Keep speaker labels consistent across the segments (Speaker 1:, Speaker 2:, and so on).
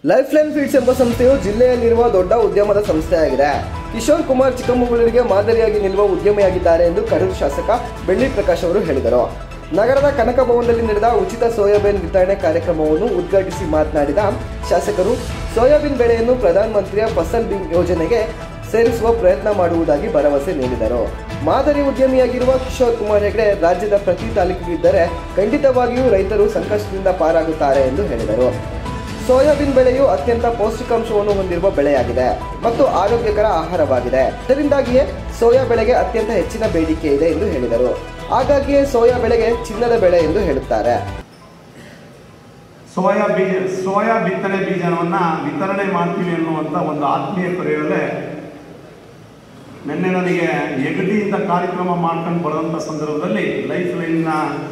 Speaker 1: life line feeds ಎಂಬ ಸಂಸ್ಥೆಯು ಜಿಲ್ಲೆಯಲ್ಲಿರುವ ದೊಡ್ಡ ಉದ್ಯಮದ ಸಂಸ್ಥೆಯಾಗಿದೆ ಕಿಶೋರ್ ಕುಮಾರ್ ಚಿಕ್ಕಮಗಳೂರಿಗೆ ಮಾದರಿಯಾಗಿ ನಿಲ್ಲುವ ಉದ್ಯಮಿಯಾಗಿದ್ದಾರೆ ಎಂದು ಕಡೂರು ಶಾಸಕ ಬೆಳ್ಳಿ ಪ್ರಕಾಶ್ ಅವರು ಹೇಳಿದರು ನಗರದ ಕನಕ ಭವನದಲ್ಲಿ ನಡೆದ ಉಚಿತ ಸೋಯಾಬೀನ್ ವಿತರಣೆ ಕಾರ್ಯಕ್ರಮವನ್ನು ಉದ್ಘಾಟಿಸಿ ಮಾತನಾಡಿದ ಶಾಸಕರು ಸೋಯಾಬೀನ್ ಬೆಳೆಯನ್ನು ಪ್ರಧಾನಮಂತ್ರಿಯ ಫಸಲ್ ಬಿಮ್ ಯೋಜನೆಗೆ ಸೇರಿಸುವ ಪ್ರಯತ್ನ ಮಾಡುವುದಾಗಿ ಭರವಸೆ ನೀಡಿದರು ಮಾದರಿ ಉದ್ಯಮಿಯಾಗಿರುವ ಕಿಶೋರ್ ಕುಮಾರ್ ಹೆಗಡೆ ರಾಜ್ಯದ ಪ್ರತಿ ತಾಲೂಕಿಗೆ ಇದ್ದರೆ ಖಂಡಿತವಾಗಿಯೂ ರೈತರು ಸಂಕಷ್ಟದಿಂದ ಪಾರಾಗುತ್ತಾರೆ ಎಂದು ಹೇಳಿದರು ಸೋಯಾಬೀನ್ ಬೆಳೆಯು ಅತ್ಯಂತ ಪೌಷ್ಟಿಕಾಂಶವನ್ನು ಹೊಂದಿರುವ ಬೆಳೆಯಾಗಿದೆ ಮತ್ತು ಆರೋಗ್ಯಕರ ಆಹಾರವಾಗಿದೆ ಇದರಿಂದಾಗಿಯೇ ಸೋಯಾ ಬೆಳೆಗೆ ಅತ್ಯಂತ ಹೆಚ್ಚಿನ ಬೇಡಿಕೆ ಇದೆ ಎಂದು ಹೇಳಿದರು ಹಾಗಾಗಿಯೇ ಸೋಯಾ ಬೆಳೆಗೆ ಚಿನ್ನದ ಬೆಳೆ ಎಂದು ಹೇಳುತ್ತಾರೆ
Speaker 2: ಸೋಯಾ ಬೀಜ ಸೋಯಾ ಬಿತ್ತನೆ ಬೀಜವನ್ನ ವಿತರಣೆ ಮಾಡ್ತೀವಿ ಅನ್ನುವಂಥ ಒಂದು ಆತ್ಮೀಯ ಕರೆಯೋಲೆ ನಿನ್ನೆ ನನಗೆ ಎಗಟಿಯಿಂದ ಕಾರ್ಯಕ್ರಮ ಮಾಡ್ಕೊಂಡು ಬರುವಂಥ ಸಂದರ್ಭದಲ್ಲಿ ಲೈಫ್ ಲೈನ್ನ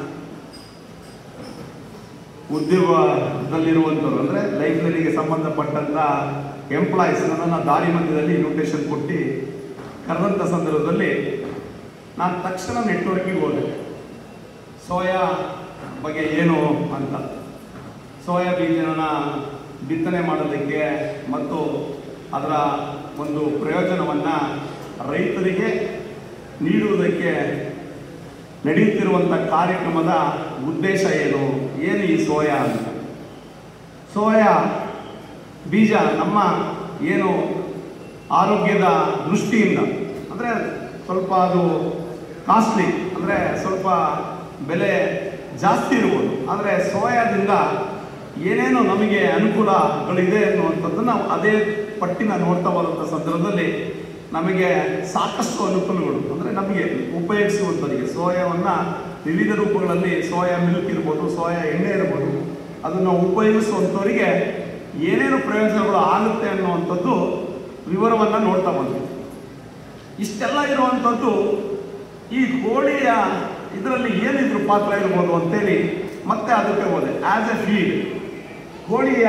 Speaker 2: ಉದ್ಯೋಗದಲ್ಲಿರುವಂಥವ್ರು ಅಂದರೆ ಲೈಫ್ ಲೈನಿಗೆ ಸಂಬಂಧಪಟ್ಟಂಥ ಎಂಪ್ಲಾಯೀಸ್ ನನ್ನನ್ನು ದಾರಿ ಮಧ್ಯದಲ್ಲಿ ಇನ್ವಿಟೇಷನ್ ಕೊಟ್ಟು ಕರೆದಂಥ ಸಂದರ್ಭದಲ್ಲಿ ನಾನು ತಕ್ಷಣ ನೆಟ್ವರ್ಕಿಗೆ ಹೋದೆ ಸೋಯಾ ಬಗ್ಗೆ ಏನು ಅಂತ ಸೋಯಾ ಬೀಜನ ಬಿತ್ತನೆ ಮಾಡೋದಕ್ಕೆ ಮತ್ತು ಅದರ ಒಂದು ಪ್ರಯೋಜನವನ್ನು ರೈತರಿಗೆ ನೀಡುವುದಕ್ಕೆ ನಡೆಯುತ್ತಿರುವಂಥ ಕಾರ್ಯಕ್ರಮದ ಉದ್ದೇಶ ಏನು ಏನು ಈ ಸೋಯಾ ಅಂತ ಸೋಯಾ ಬೀಜ ನಮ್ಮ ಏನು ಆರೋಗ್ಯದ ದೃಷ್ಟಿಯಿಂದ ಅಂದರೆ ಸ್ವಲ್ಪ ಅದು ಕಾಸ್ಟ್ಲಿ ಅಂದರೆ ಸ್ವಲ್ಪ ಬೆಲೆ ಜಾಸ್ತಿ ಇರ್ಬೋದು ಆದರೆ ಸೋಯಾದಿಂದ ಏನೇನು ನಮಗೆ ಅನುಕೂಲಗಳಿದೆ ಅನ್ನುವಂಥದ್ದನ್ನು ನಾವು ಅದೇ ಪಟ್ಟಿನ ನೋಡ್ತಾ ಬರುವಂಥ ಸಂದರ್ಭದಲ್ಲಿ ನಮಗೆ ಸಾಕಷ್ಟು ಅನುಕೂಲಗಳು ಅಂದರೆ ನಮಗೆ ಉಪಯೋಗಿಸುವಂಥವರಿಗೆ ಸೋಯಾವನ್ನು ವಿವಿಧ ರೂಪಗಳಲ್ಲಿ ಸೋಯಾ ಮಿಲ್ಕ್ ಇರ್ಬೋದು ಸೋಯಾ ಎಣ್ಣೆ ಇರ್ಬೋದು ಅದನ್ನು ಉಪಯೋಗಿಸುವಂಥವರಿಗೆ ಏನೇನು ಪ್ರಯೋಜನಗಳು ಆಗುತ್ತೆ ಅನ್ನುವಂಥದ್ದು ವಿವರವನ್ನು ನೋಡ್ತಾ ಬಂದ್ವಿ ಇಷ್ಟೆಲ್ಲ ಇರುವಂಥದ್ದು ಈ ಕೋಳಿಯ ಇದರಲ್ಲಿ ಏನಿದ್ರು ಪಾತ್ರ ಇರ್ಬೋದು ಅಂತೇಳಿ ಮತ್ತೆ ಅದಕ್ಕೆ ಹೋದೆ ಆ್ಯಸ್ ಎ ಫೀಡ್ ಕೋಳಿಯ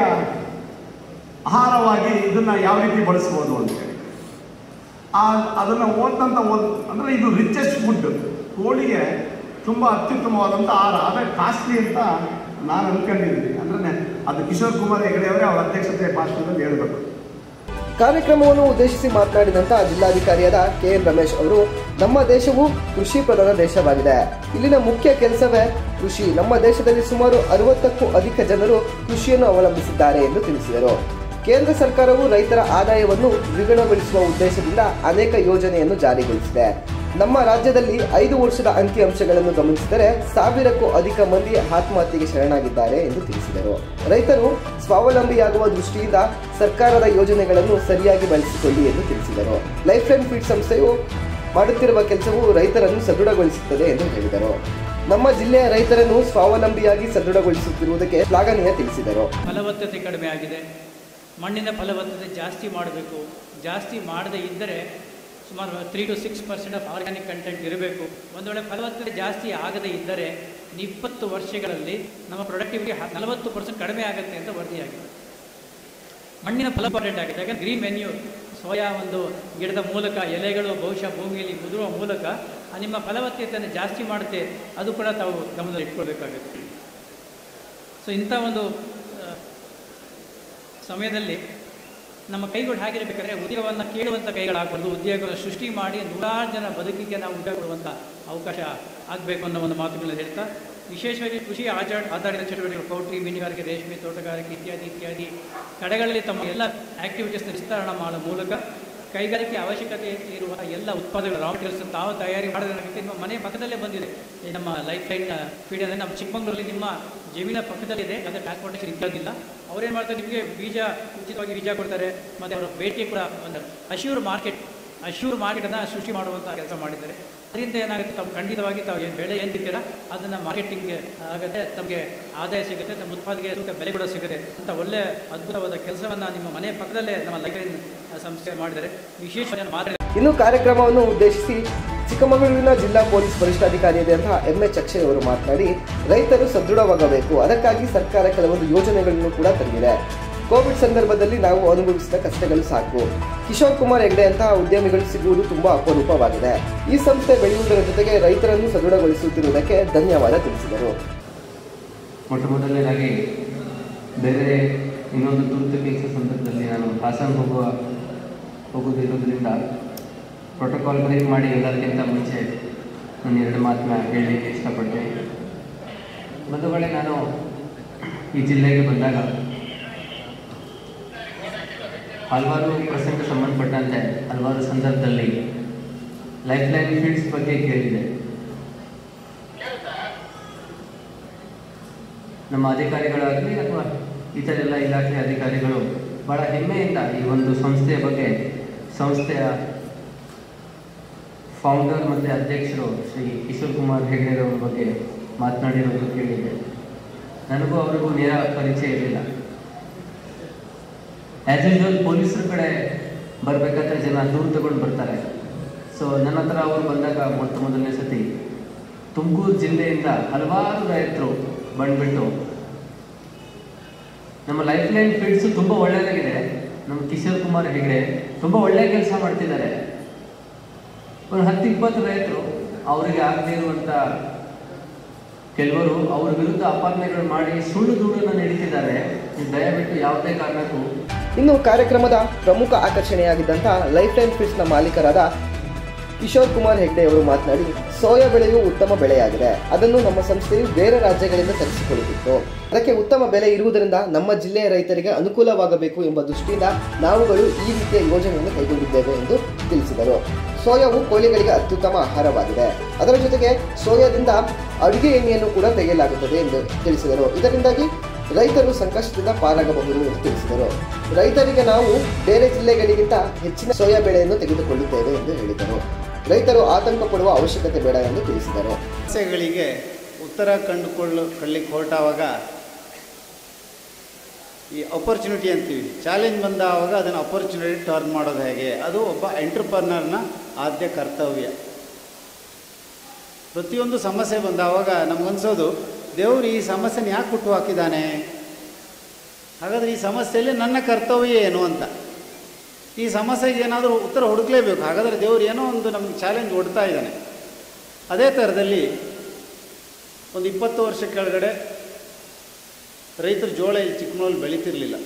Speaker 2: ಆಹಾರವಾಗಿ ಇದನ್ನ ಯಾವ ರೀತಿ ಬಳಸ್ಬೋದು ಅಂತೇಳಿ ಆ ಅದನ್ನು ಓದ್ತಂತ ಓದ್ ಅಂದರೆ ಇದು ರಿಚೆಸ್ಟ್ ಫುಡ್ ಕೋಳಿಗೆ ತುಂಬ ಅತ್ಯುತ್ತಮವಾದಂಥ ಆಹಾರ ಆದರೆ ಕಾಸ್ಟ್ಲಿ ಅಂತ ನಾನು ಅನ್ಕೊಂಡಿದ್ದೀನಿ ಅಂದರೆ ಅದು ಕಿಶೋರ್ ಕುಮಾರ್ ಹೆಗಡೆ ಅವರೇ ಅವರ ಅಧ್ಯಕ್ಷತೆ ಭಾಷಣದಲ್ಲಿ ಹೇಳಬೇಕು
Speaker 1: ಕಾರ್ಯಕ್ರಮವನ್ನು ಉದ್ದೇಶಿಸಿ ಮಾತನಾಡಿದಂತ ಜಿಲ್ಲಾಧಿಕಾರಿಯಾದ ಕೆ ಎನ್ ರಮೇಶ್ ಅವರು ನಮ್ಮ ದೇಶವು ಕೃಷಿ ಪ್ರಧಾನ ದೇಶವಾಗಿದೆ ಇಲ್ಲಿನ ಮುಖ್ಯ ಕೆಲಸವೇ ಕೃಷಿ ನಮ್ಮ ದೇಶದಲ್ಲಿ ಸುಮಾರು ಅರವತ್ತಕ್ಕೂ ಅಧಿಕ ಜನರು ಕೃಷಿಯನ್ನು ಅವಲಂಬಿಸಿದ್ದಾರೆ ಎಂದು ತಿಳಿಸಿದರು ಕೇಂದ್ರ ಸರ್ಕಾರವು ರೈತರ ಆದಾಯವನ್ನು ದ್ವಿಗುಣಗೊಳಿಸುವ ಉದ್ದೇಶದಿಂದ ಅನೇಕ ಯೋಜನೆಯನ್ನು ಜಾರಿಗೊಳಿಸಿದೆ ನಮ್ಮ ರಾಜ್ಯದಲ್ಲಿ ಐದು ವರ್ಷದ ಅಂಕಿಅಂಶಗಳನ್ನು ಗಮನಿಸಿದರೆ ಸಾವಿರಕ್ಕೂ ಅಧಿಕ ಮಂದಿ ಆತ್ಮಹತ್ಯೆಗೆ ಶರಣಾಗಿದ್ದಾರೆ ಎಂದು ತಿಳಿಸಿದರು ರೈತರು ಸ್ವಾವಲಂಬಿಯಾಗುವ ದೃಷ್ಟಿಯಿಂದ ಸರ್ಕಾರದ ಯೋಜನೆಗಳನ್ನು ಸರಿಯಾಗಿ ಬಳಸಿಕೊಳ್ಳಿ ಎಂದು ತಿಳಿಸಿದರು ಲೈಫ್ ಲೈನ್ ಫೀಡ್ ಸಂಸ್ಥೆಯು ಮಾಡುತ್ತಿರುವ ಕೆಲಸವು ರೈತರನ್ನು ಸದೃಢಗೊಳಿಸುತ್ತದೆ ಎಂದು ಹೇಳಿದರು ನಮ್ಮ ಜಿಲ್ಲೆಯ ರೈತರನ್ನು ಸ್ವಾವಲಂಬಿಯಾಗಿ ಸದೃಢಗೊಳಿಸುತ್ತಿರುವುದಕ್ಕೆ ಶ್ಲಾಘನೀಯ ತಿಳಿಸಿದರು
Speaker 3: ಫಲವತ್ತತೆ ಕಡಿಮೆ ಆಗಿದೆ ಮಣ್ಣಿನ ಫಲವತ್ತತೆ ಜಾಸ್ತಿ ಮಾಡಬೇಕು ಜಾಸ್ತಿ ಮಾಡದೇ ಇದ್ದರೆ ಸುಮಾರು three to six percent of organic content ಇರಬೇಕು ಒಂದು ವೇಳೆ ಫಲವತ್ತತೆ ಜಾಸ್ತಿ ಆಗದೇ ಇದ್ದರೆ ಇಪ್ಪತ್ತು ವರ್ಷಗಳಲ್ಲಿ ನಮ್ಮ ಪ್ರೊಡಕ್ಟಿವಿಟಿ ನಲವತ್ತು ಪರ್ಸೆಂಟ್ ಕಡಿಮೆ ಆಗುತ್ತೆ ಅಂತ ವರದಿಯಾಗಿದೆ ಮಣ್ಣಿನ ಫಲ ಇಂಪಾರ್ಟೆಂಟ್ ಆಗಿದೆ ಯಾಕಂದ್ರೆ ಗ್ರೀನ್ ಮೆನ್ಯೂ ಸೋಯಾ ಒಂದು ಗಿಡದ ಮೂಲಕ ಎಲೆಗಳು ಬಹುಶಃ ಭೂಮಿಯಲ್ಲಿ ಮುದುರುವ ಮೂಲಕ ಆ ನಿಮ್ಮ ಫಲವತ್ತತೆಯನ್ನು ಜಾಸ್ತಿ ಮಾಡುತ್ತೆ ಅದು ಕೂಡ ತಾವು ಗಮನದಲ್ಲಿ ಇಟ್ಕೊಳ್ಬೇಕಾಗುತ್ತೆ ಸೊ ಇಂಥ ಒಂದು ಆ, ಸಮಯದಲ್ಲಿ ನಮ್ಮ ಕೈಗಳು ಹೇಗಿರಬೇಕಾದ್ರೆ ಉದ್ಯೋಗವನ್ನು ಕೇಳುವಂಥ ಕೈಗಳಾಗಬಾರ್ದು ಉದ್ಯೋಗವನ್ನು ಸೃಷ್ಟಿ ಮಾಡಿ ನೂರಾರು ಜನ ಬದುಕಿಗೆ ನಾವು ಉದ್ಯೋಗ ಕೊಡುವಂಥ ಅವಕಾಶ ಆಗಬೇಕು ಅನ್ನೋ ಒಂದು ಮಾತುಗಳನ್ನು ಹೇಳ್ತಾ ವಿಶೇಷವಾಗಿ ಕೃಷಿ ಆಚಾರ ಆಧಾರಿತ ಚಟುವಟಿಕೆಗಳು ಪೌಲ್ಟ್ರಿ ಮೀನುಗಾರಿಕೆ ರೇಷ್ಮೆ ತೋಟಗಾರಿಕೆ ಇತ್ಯಾದಿ ಇತ್ಯಾದಿ ಕಡೆಗಳಲ್ಲಿ ತಮ್ಮ ಎಲ್ಲ ಆಕ್ಟಿವಿಟೀಸ್ನ ವಿಸ್ತರಣೆ ಮಾಡುವ ಮೂಲಕ ಕೈಗಾರಿಕೆ ಅವಶ್ಯಕತೆ ಇರುವ ಎಲ್ಲ ಉತ್ಪಾದನೆಗಳು ರಾ ಮೆಟೀರಿಯಲ್ಸ್ ತಾವು ತಯಾರಿ ಮಾಡೋದಕ್ಕಿಂತ ನಿಮ್ಮ ಮನೆ ಪಕ್ಕದಲ್ಲೇ ಬಂದಿದೆ ಈ ನಮ್ಮ ಲೈಫ್ ಲೈನ್ ಫೀಡ್ ಅಂದರೆ ನಮ್ಮ ಚಿಕ್ಕಮಗಳೂರಲ್ಲಿ ನಿಮ್ಮ ಜಮೀನ ಪಕ್ಕದಲ್ಲಿದೆ ಅದರ ಟ್ರಾನ್ಸ್ಪೋರ್ಟೇಷನ್ ಇರೋದಿಲ್ಲ ಅವ್ರೇನು ಮಾಡ್ತಾರೆ ನಿಮಗೆ ಬೀಜ ಉಚಿತವಾಗಿ ಬೀಜ ಕೊಡ್ತಾರೆ ಮತ್ತು ಅವರ ಭೇಟಿ ಕೂಡ ಒಂದು ಅಶ್ಯೂರ್ ಮಾರ್ಕೆಟ್ ಅಶ್ಯೂರ್ ಮಾರ್ಕೆಟನ್ನು ಸೃಷ್ಟಿ ಮಾಡುವಂಥ ಕೆಲಸ ಮಾಡಿದ್ದಾರೆ ಅದರಿಂದ ಏನಾಗುತ್ತೆ ತಾವು ಖಂಡಿತವಾಗಿ ತಾವು ಏನು ಬೆಳೆ ಏನು ತಿಂತೀರಾ ಅದನ್ನು ಮಾರ್ಕೆಟಿಂಗ್ಗೆ ಆಗುತ್ತೆ ತಮಗೆ ಆದಾಯ ಸಿಗುತ್ತೆ ನಮ್ಮ ಉತ್ಪಾದನೆಗೆ ಸೂಕ್ತ ಬೆಲೆ ಕೂಡ ಸಿಗುತ್ತೆ ಅಂತ ಒಳ್ಳೆ ಅದ್ಭುತವಾದ ಕೆಲಸವನ್ನು ನಿಮ್ಮ ಮನೆ ಪಕ್ಕದಲ್ಲೇ ನಮ್ಮ ಲೈಫ್ ಲೈನ್ ಸಂಸ್ಥೆ ಮಾಡಿದ್ದಾರೆ ವಿಶೇಷವಾಗಿ ಮಾತಾಡಿ
Speaker 1: ಇನ್ನು ಕಾರ್ಯಕ್ರಮವನ್ನು ಉದ್ದೇಶಿಸಿ ಚಿಕ್ಕಮಗಳೂರಿನ ಜಿಲ್ಲಾ ಪೊಲೀಸ್ ವರಿಷ್ಠಾಧಿಕಾರಿಯಾದಂತಹ ಎಂ ಎಚ್ ಅಕ್ಷಯ್ ಅವರು ಮಾತನಾಡಿ ರೈತರು ಸದೃಢವಾಗಬೇಕು ಅದಕ್ಕಾಗಿ ಸರ್ಕಾರ ಕೆಲವೊಂದು ಯೋಜನೆಗಳನ್ನು ಕೂಡ ತಂದಿದೆ ಕೋವಿಡ್ ಸಂದರ್ಭದಲ್ಲಿ ನಾವು ಅನುಭವಿಸಿದ ಕಷ್ಟಗಳು ಸಾಕು ಕಿಶೋರ್ ಕುಮಾರ್ ಹೆಗ್ಡೆ ಅಂತಹ ಉದ್ಯಮಿಗಳು ಸಿಗುವುದು ತುಂಬಾ ಅಪರೂಪವಾಗಿದೆ ಈ ಸಂಸ್ಥೆ ಬೆಳೆಯುವುದರ ಜೊತೆಗೆ ರೈತರನ್ನು ಸದೃಢಗೊಳಿಸುತ್ತಿರುವುದಕ್ಕೆ ಧನ್ಯವಾದ ತಿಳಿಸಿದರು
Speaker 4: ಮೊಟ್ಟ ಮೊದಲನೇದಾಗಿ ಬೇರೆ ಇನ್ನೊಂದು ತುರ್ತು ಕೆಲಸ ಸಂದರ್ಭದಲ್ಲಿ ನಾನು ಹಾಸನ ಹೋಗುವ ಹೋಗುವುದಿರೋದ್ರಿಂದ ಪ್ರೋಟೋಕಾಲ್ ಬ್ರೇಕ್ ಮಾಡಿ ಎಲ್ಲರಿಗಿಂತ ಮುಂಚೆ ನಾನು ಎರಡು ಮಾತನ್ನ ಹೇಳಲಿಕ್ಕೆ ಇಷ್ಟಪಡ್ತೀನಿ ಮೊದಲೇ ನಾನು ಈ ಜಿಲ್ಲೆಗೆ ಬಂದಾಗ ಹಲವಾರು ಪ್ರಸಂಗ ಸಂಬಂಧಪಟ್ಟಂತೆ ಹಲವಾರು ಸಂದರ್ಭದಲ್ಲಿ ಲೈಫ್ ಲೈನ್ ಫೀಲ್ಡ್ಸ್ ಬಗ್ಗೆ ಕೇಳಿದೆ ನಮ್ಮ ಅಧಿಕಾರಿಗಳಾಗಲಿ ಅಥವಾ ಇತರ ಎಲ್ಲ ಇಲಾಖೆ ಅಧಿಕಾರಿಗಳು ಬಹಳ ಹೆಮ್ಮೆಯಿಂದ ಈ ಒಂದು ಸಂಸ್ಥೆಯ ಬಗ್ಗೆ ಸಂಸ್ಥೆಯ ಫೌಂಡರ್ ಮತ್ತು ಅಧ್ಯಕ್ಷರು ಶ್ರೀ ಕಿಶೋರ್ ಕುಮಾರ್ ಹೆಗ್ಡೆರವರ ಬಗ್ಗೆ ಮಾತನಾಡಿರೋದು ಕೇಳಿದೆ ನನಗೂ ಅವರಿಗೂ ನೇರ ಪರಿಚಯ ಇರಲಿಲ್ಲ ಆ್ಯಸ್ ಯೂಶುವಲ್ ಪೊಲೀಸರ ಕಡೆ ಬರಬೇಕಾದ್ರೆ ಜನ ದೂರ ತಗೊಂಡು ಬರ್ತಾರೆ ಸೊ ನನ್ನ ಹತ್ರ ಅವರು ಬಂದಾಗ ಮೊಟ್ಟ ಮೊದಲನೇ ಸತಿ ತುಮಕೂರು ಜಿಲ್ಲೆಯಿಂದ ಹಲವಾರು ರೈತರು ಬಂದ್ಬಿಟ್ಟು ನಮ್ಮ ಲೈಫ್ ಲೈನ್ ಫೀಲ್ಡ್ಸು ತುಂಬ ಒಳ್ಳೆಯದಾಗಿದೆ ನಮ್ಮ ಕಿಶೋರ್ ಕುಮಾರ್ ಹೆಗ್ಡೆ ತುಂಬ ಒಳ್ಳೆಯ ಕೆಲಸ ಮಾಡ್ತಿದ್ದಾರೆ ಒಂದು ಹತ್ತು ಇಪ್ಪತ್ತು ರೈತರು ಅವರಿಗೆ ಆಗದೇ ಇರುವಂಥ ಕೆಲವರು ಅವ್ರ ವಿರುದ್ಧ ಅಪಾದನೆಗಳು ಮಾಡಿ ಸುಳ್ಳು ದೂರನ್ನು ನೀಡುತ್ತಿದ್ದಾರೆ ನೀವು ದಯವಿಟ್ಟು ಯಾವುದೇ ಕಾರಣಕ್ಕೂ
Speaker 1: ಇನ್ನು ಕಾರ್ಯಕ್ರಮದ ಪ್ರಮುಖ ಆಕರ್ಷಣೆಯಾಗಿದ್ದಂತಹ ಲೈಫ್ ಟೈಮ್ ಫಿಟ್ಸ್ನ ಮಾಲೀಕರಾದ ಕಿಶೋರ್ ಕುಮಾರ್ ಹೆಗ್ಡೆ ಅವರು ಮಾತನಾಡಿ ಸೋಯಾ ಬೆಳೆಯು ಉತ್ತಮ ಬೆಳೆಯಾಗಿದೆ ಅದನ್ನು ನಮ್ಮ ಸಂಸ್ಥೆಯು ಬೇರೆ ರಾಜ್ಯಗಳಿಂದ ತರಿಸಿಕೊಳ್ಳುತ್ತಿತ್ತು ಅದಕ್ಕೆ ಉತ್ತಮ ಬೆಲೆ ಇರುವುದರಿಂದ ನಮ್ಮ ಜಿಲ್ಲೆಯ ರೈತರಿಗೆ ಅನುಕೂಲವಾಗಬೇಕು ಎಂಬ ದೃಷ್ಟಿಯಿಂದ ನಾವುಗಳು ಈ ರೀತಿಯ ಯೋಜನೆಯನ್ನು ಕೈಗೊಂಡಿದ್ದೇವೆ ಎಂದು ತಿಳಿಸಿದರು ಸೋಯಾವು ಕೋಳಿಗಳಿಗೆ ಅತ್ಯುತ್ತಮ ಆಹಾರವಾಗಿದೆ ಅದರ ಜೊತೆಗೆ ಸೋಯಾದಿಂದ ಅಡುಗೆ ಎಣ್ಣೆಯನ್ನು ಕೂಡ ತೆಗೆಯಲಾಗುತ್ತದೆ ಎಂದು ತಿಳಿಸಿದರು ಇದರಿಂದಾಗಿ ರೈತರು ಸಂಕಷ್ಟದಿಂದ ಪಾರಾಗಬಹುದು ಎಂದು ತಿಳಿಸಿದರು ರೈತರಿಗೆ ನಾವು ಬೇರೆ ಜಿಲ್ಲೆಗಳಿಗಿಂತ ಹೆಚ್ಚಿನ ಸೋಯಾ ಬೆಳೆಯನ್ನು ತೆಗೆದುಕೊಳ್ಳುತ್ತೇವೆ ಎಂದು ಹೇಳಿದರು ರೈತರು ಆತಂಕ ಪಡುವ ಅವಶ್ಯಕತೆ ಬೇಡ ಎಂದು ತಿಳಿಸಿದರು
Speaker 5: ಸಮಸ್ಯೆಗಳಿಗೆ ಉತ್ತರ ಕಂಡುಕೊಳ್ಳು ಕೊಳ್ಳಿಕ್ಕೆ ಹೊರಟಾವಾಗ ಈ ಅಪರ್ಚುನಿಟಿ ಅಂತೀವಿ ಚಾಲೆಂಜ್ ಬಂದಾವಾಗ ಅದನ್ನು ಅಪರ್ಚುನಿಟಿ ಟರ್ನ್ ಮಾಡೋದು ಹೇಗೆ ಅದು ಒಬ್ಬ ಎಂಟ್ರಪ್ರನರ್ನ ಆದ್ಯ ಕರ್ತವ್ಯ ಪ್ರತಿಯೊಂದು ಸಮಸ್ಯೆ ಬಂದಾವಾಗ ನಮಗನ್ಸೋದು ದೇವರು ಈ ಸಮಸ್ಯೆನ ಯಾಕೆ ಹುಟ್ಟು ಹಾಕಿದ್ದಾನೆ ಹಾಗಾದರೆ ಈ ಸಮಸ್ಯೆಯಲ್ಲಿ ನನ್ನ ಕರ್ತವ್ಯ ಏನು ಅಂತ ಈ ಸಮಸ್ಯೆಗೆ ಏನಾದರೂ ಉತ್ತರ ಹುಡುಕ್ಲೇಬೇಕು ಹಾಗಾದರೆ ದೇವರು ಏನೋ ಒಂದು ನಮಗೆ ಚಾಲೆಂಜ್ ಒಡ್ತಾ ಇದ್ದಾನೆ ಅದೇ ಥರದಲ್ಲಿ ಒಂದು ಇಪ್ಪತ್ತು ವರ್ಷ ಕೆಳಗಡೆ ರೈತರು ಜೋಳ ಇಲ್ಲಿ ಚಿಕ್ಕಮಗಳೂರು ಬೆಳೀತಿರ್ಲಿಲ್ಲ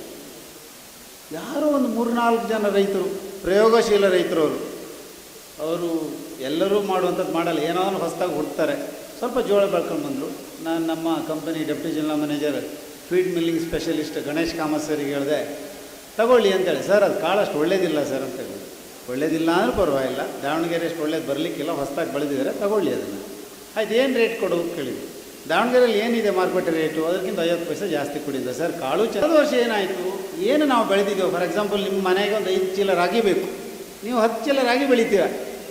Speaker 5: ಯಾರೋ ಒಂದು ಮೂರ್ನಾಲ್ಕು ಜನ ರೈತರು ಪ್ರಯೋಗಶೀಲ ರೈತರು ಅವರು ಅವರು ಎಲ್ಲರೂ ಮಾಡುವಂಥದ್ದು ಮಾಡಲ್ಲ ಏನೋ ಒಂದು ಹೊಸದಾಗಿ ಹುಡ್ತಾರೆ ಸ್ವಲ್ಪ ಜೋಳ ಬೆಳ್ಕೊಂಡು ಬಂದರು ನಾನು ನಮ್ಮ company deputy general manager feed milling specialist Ganesh Kamath ಸರಿಗೆ ಹೇಳಿದೆ ತಗೊಳ್ಳಿ ಅಂತೇಳಿ ಸರ್ ಅದು ಕಾಳಷ್ಟು ಒಳ್ಳೇದಿಲ್ಲ ಸರ್ ಅಂತ ಹೇಳಿದ್ರು ಒಳ್ಳೇದಿಲ್ಲ ಅಂದ್ರೂ ಪರವಾಗಿಲ್ಲ ದಾವಣಗೆರೆ ಅಷ್ಟು ಒಳ್ಳೇದು ಬರಲಿಕ್ಕಿಲ್ಲ ಹೊಸದಾಗಿ ಬೆಳೆದಿದ್ದಾರೆ ತಗೊಳ್ಳಿ ಅದನ್ನು ಆಯ್ತು ಏನು ರೇಟ್ ಕೊಡೋದು ಕೇಳಿದ್ವಿ ದಾವಣಗೆರೆಯಲ್ಲಿ ಏನಿದೆ ಮಾರುಕಟ್ಟೆ ರೇಟು ಅದಕ್ಕಿಂತ ಐವತ್ತು ಪೈಸೆ ಜಾಸ್ತಿ ಕೊಡಿದ್ದೆ ಸರ್ ಕಾಳು ಚಲೋ ವರ್ಷ ಏನಾಯಿತು ಏನು ನಾವು ಬೆಳೆದಿದ್ದೇವೆ ಫಾರ್ ಎಕ್ಸಾಂಪಲ್ ನಿಮ್ಮ ಮನೆಗೆ ಒಂದು ಐದು ಚೀಲ ರಾಗಿ ಬೇಕು ನೀವು ಹತ್ತು ಚೀಲ ರಾಗಿ ಬೆಳಿತೀರ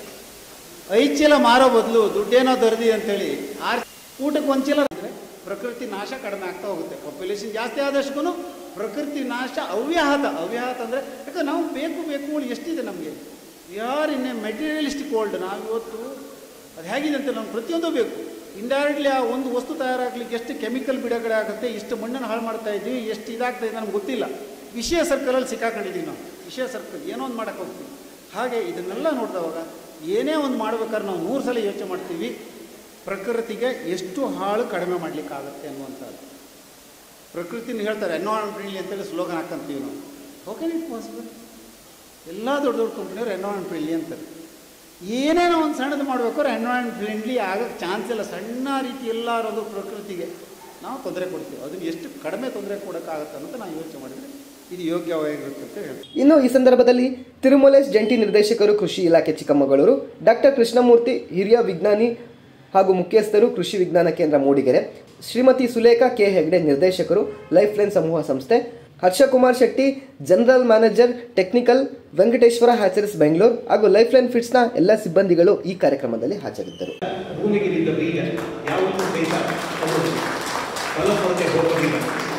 Speaker 5: ಐದು ಚೀಲ ಮಾರೋ ಬದಲು ದುಡ್ಡೇನೋ ದರ್ದಿ ಅಂತೇಳಿ ಆರು ಊಟಕ್ಕೆ ಒಂದು ಚೀಲ ಅಂದರೆ ಪ್ರಕೃತಿ ನಾಶ ಕಡಿಮೆ ಆಗ್ತಾ ಹೋಗುತ್ತೆ ಪಾಪ್ಯುಲೇಷನ್ ಜಾಸ್ತಿ ಆದಷ್ಟು ಪ್ರಕೃತಿ ನಾಶ ಅವ್ಯಾಹತ ಅವ್ಯಾಹತ ಅಂದರೆ ಯಾಕಂದ್ರೆ ನಾವು ಬೇಕು ಬೇಕು ಅಂತ ಎಷ್ಟಿದೆ ನಮಗೆ ಯಾರು ಇನ್ನೇ ಮೆಟೀರಿಯಲಿಸ್ಟಿಕ್ ವರ್ಲ್ಡ್ ನಾವು ಇವತ್ತು ಅದು ಹೇಗಿದೆ ಅಂತ ನಮ್ಗೆ ಪ್ರತಿಯೊಂದು ಬೇಕು ಇಂಡೈರೆಕ್ಟ್ಲಿ ಆ ಒಂದು ವಸ್ತು ತಯಾರಾಗಲಿಕ್ಕೆ ಎಷ್ಟು ಕೆಮಿಕಲ್ ಬಿಡುಗಡೆ ಆಗುತ್ತೆ ಇಷ್ಟು ಮಣ್ಣನ್ನು ಹಾಳು ಮಾಡ್ತಾ ಇದ್ದೀವಿ ಎಷ್ಟು ಇದಾಗ್ತಾ ಇದೆ ನಮ್ಗೆ ಗೊತ್ತಿಲ್ಲ ವಿಷಯ ಸರ್ಕಲಲ್ಲಿ ಸಿಕ್ಕಾಕೊಂಡಿದ್ದೀವಿ ನಾವು ವಿಷಯ ಸರ್ಕಲ್ ಏನೋ ಒಂದು ಮಾಡೋಕ್ಕೆ ಹೋಗ್ತೀವಿ ಹಾಗೆ ಇದನ್ನೆಲ್ಲ ನೋಡಿದವಾಗ ಏನೇ ಒಂದು ಮಾಡ್ಬೇಕಾದ್ರೆ ನಾವು ನೂರು ಸಲ ಯೋಚನೆ ಮಾಡ್ತೀವಿ ಪ್ರಕೃತಿಗೆ ಎಷ್ಟು ಹಾಳು ಕಡಿಮೆ ಮಾಡಲಿಕ್ಕಾಗತ್ತೆ ಅನ್ನುವಂಥದ್ದು ಪ್ರಕೃತಿನ ಹೇಳ್ತಾರೆ ಎನ್ವಾರನ್ಮೆಂಟ್ ಫ್ರೆಂಡ್ಲಿ ಅಂತೇಳಿ ಸ್ಲೋಗನ್ ಹಾಕ್ಕಂತೀವಿ ನಾವು ಓಕೆ ಇಟ್ ಪಾಸಿಬಲ್ ಎಲ್ಲ ದೊಡ್ಡ ದೊಡ್ಡ ಕಂಪ್ನಿಯವರು ಎನ್ವಾರನ್ಮೆಂಟ್ ಫ್ರೆಂಡ್ಲಿ ಅಂತಾರೆ ಏನೇನೋ ಒಂದು ಸಣ್ಣದು ಮಾಡ್ಬೇಕಾದ್ರೆ ಎನ್ವಾರನ್ಮೆಂಟ್ ಫ್ರೆಂಡ್ಲಿ ಆಗೋಕ್ಕೆ ಚಾನ್ಸ್ ಇಲ್ಲ ಸಣ್ಣ ರೀತಿ ಎಲ್ಲಾರದು ಪ್ರಕೃತಿಗೆ ನಾವು ತೊಂದರೆ ಕೊಡ್ತೀವಿ ಅದನ್ನು ಎಷ್ಟು ಕಡಿಮೆ ತೊಂದರೆ ಕೊಡೋಕ್ಕಾಗತ್ತೆ ಅಂತ ನಾವು ಯೋಚನೆ ಮಾಡಿದರೆ ಇದು ಯೋಗ್ಯವಾಗಿರುತ್ತೆ ಅಂತ ಹೇಳ್ತೀವಿ
Speaker 1: ಇನ್ನು ಈ ಸಂದರ್ಭದಲ್ಲಿ ತಿರುಮಲೇಶ್ ಜಂಟಿ ನಿರ್ದೇಶಕರು ಕೃಷಿ ಇಲಾಖೆ ಚಿಕ್ಕಮಗಳೂರು ಡಾಕ್ಟರ್ ಕೃಷ್ಣಮೂರ್ತಿ ಹಿರಿಯ ವಿಜ್ಞಾನಿ ಹಾಗೂ ಮುಖ್ಯಸ್ಥರು ಕೃಷಿ ವಿಜ್ಞಾನ ಕೇಂದ್ರ ಮೂಡಿಗೆರೆ ಶ್ರೀಮತಿ ಸುಲೇಖಾ ಕೆ ಹೆಗ್ಡೆ ನಿರ್ದೇಶಕರು ಲೈಫ್ ಲೈನ್ ಸಮೂಹ ಸಂಸ್ಥೆ Harshakumar Shetty general manager technical Venkateshwara hatcheries Bengaluru ಹಾಗೂ ಲೈಫ್ ಲೈನ್ ಫಿಟ್ಸ್ನ ಎಲ್ಲ ಸಿಬ್ಬಂದಿಗಳು ಈ ಕಾರ್ಯಕ್ರಮದಲ್ಲಿ ಹಾಜರಿದ್ದರು
Speaker 6: ಭೂಮಿಗೆ ಬಿದ್ದ ಬೀಜ ಯಾವತ್ತೂ ಸಹಿತ ಅದು ಫಲಪುರಕ್ಕೆ ಹೋಗೋದಿಲ್ಲ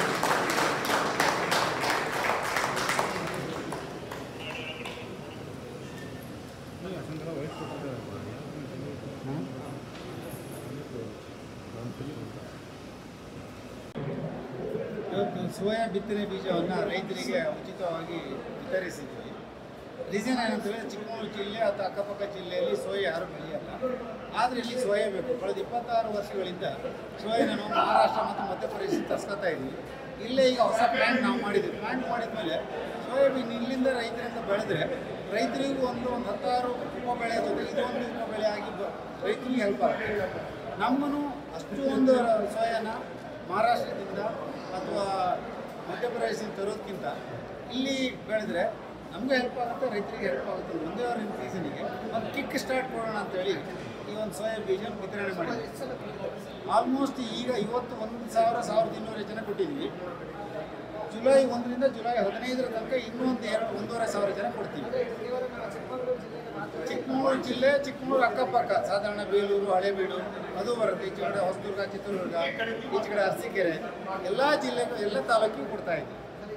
Speaker 5: ಇವತ್ತು ಸೋಯಾ ಬಿತ್ತನೆ ಬೀಜವನ್ನು ರೈತರಿಗೆ ಉಚಿತವಾಗಿ ವಿತರಿಸಿದ್ವಿ ರೀಸನ್ ಏನಂತ ಹೇಳಿದ್ರೆ ಚಿಕ್ಕಮಗಳೂರು ಜಿಲ್ಲೆ ಅಥವಾ ಅಕ್ಕಪಕ್ಕ ಜಿಲ್ಲೆಯಲ್ಲಿ ಸೋಯಾ ಯಾರು ಬೆಳೆಯಲ್ಲ ಆದರೆ ಇಲ್ಲಿ ಸೋಯಾ ಬೇಕು ಕಳೆದ ಇಪ್ಪತ್ತಾರು ವರ್ಷಗಳಿಂದ ಸೋಯಾನ ನಾವು ಮಹಾರಾಷ್ಟ್ರ ಮತ್ತು ಮಧ್ಯಪ್ರದೇಶ ತರಿಸ್ಕೊತಾ ಇದ್ವಿ ಇಲ್ಲೇ ಈಗ ಹೊಸ ಪ್ಲ್ಯಾಂಟ್ ನಾವು ಮಾಡಿದ್ವಿ ಪ್ಲ್ಯಾಂಟ್ ಮಾಡಿದ್ಮೇಲೆ ಸೋಯಾಬೀನ್ ಇಲ್ಲಿಂದ ರೈತರಿಂದ ಬೆಳೆದ್ರೆ ರೈತರಿಗೂ ಒಂದು ಒಂದು ಹತ್ತಾರು ಉಪ ಬೆಳೆ ಜೊತೆ ಇದೊಂದು ಉಪ ಬೆಳೆ ಆಗಿ ಬ- ರೈತರಿಗೆ ಹೆಲ್ಪ್ ಆಗುತ್ತೆ ನಮ್ಮನ್ನು ಅಷ್ಟು ಒಂದು ಸೋಯಾನ ಮಹಾರಾಷ್ಟ್ರದಿಂದ ಅಥವಾ ಮಧ್ಯಪ್ರದೇಶದಿಂದ ತರೋದಕ್ಕಿಂತ ಇಲ್ಲಿ ಬೆಳೆದ್ರೆ ನಮಗೂ ಹೆಲ್ಪ್ ಆಗುತ್ತೆ ರೈತರಿಗೆ ಹೆಲ್ಪ್ ಆಗುತ್ತೆ ಒಂದೇ ಒಂದು ಸೀಸನಿಗೆ ಒಂದು ಕಿಕ್ ಸ್ಟಾರ್ಟ್ ಕೊಡೋಣ ಅಂತೇಳಿ ಈ ಒಂದು ಸೋಯಾ ಬೀಜ ವಿತರಣೆ ಮಾಡಿದ್ವಿ ಆಲ್ಮೋಸ್ಟ್ ಈಗ ಇವತ್ತು ಒಂದು ಸಾವಿರ ಸಾವಿರದ ಇನ್ನೂರು ಜನ ಕೊಟ್ಟಿದ್ವಿ ಜುಲೈ ಒಂದರಿಂದ ಜುಲೈ ಹದಿನೈದರ ತನಕ ಇನ್ನೂ ಒಂದು ಎರಡು ಒಂದೂವರೆ ಸಾವಿರ ಜನ ಕೊಡ್ತೀವಿ ಚಿಕ್ಕಮಗಳೂರು ಜಿಲ್ಲೆ ಚಿಕ್ಕಮಗಳೂರು ಅಕ್ಕಪಕ್ಕ ಸಾಧಾರಣ ಬೇಲೂರು ಹಳೇಬೀಡು ಅದು ಬರುತ್ತೆ ಈಚೆ ಕಡೆ ಹೊಸದುರ್ಗ ಚಿತ್ರದುರ್ಗ ಈಚೆ ಕಡೆ ಅರಸೀಕೆರೆ ಎಲ್ಲ ಜಿಲ್ಲೆಗೂ ಎಲ್ಲ ತಾಲೂಕಿಗೂ ಕೊಡ್ತಾ ಇದ್ದೀವಿ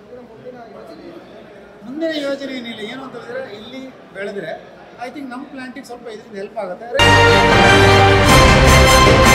Speaker 5: ಮುಂದಿನ ಯೋಜನೆ ಏನಿಲ್ಲ ಏನು ಅಂತ ಹೇಳಿದ್ರೆ ಇಲ್ಲಿ ಬೆಳೆದ್ರೆ ಐ ಥಿಂಕ್ ನಮ್ಮ ಪ್ಲಾಂಟಿಗೆ ಸ್ವಲ್ಪ ಇದರಿಂದ ಹೆಲ್ಪ್ ಆಗುತ್ತೆ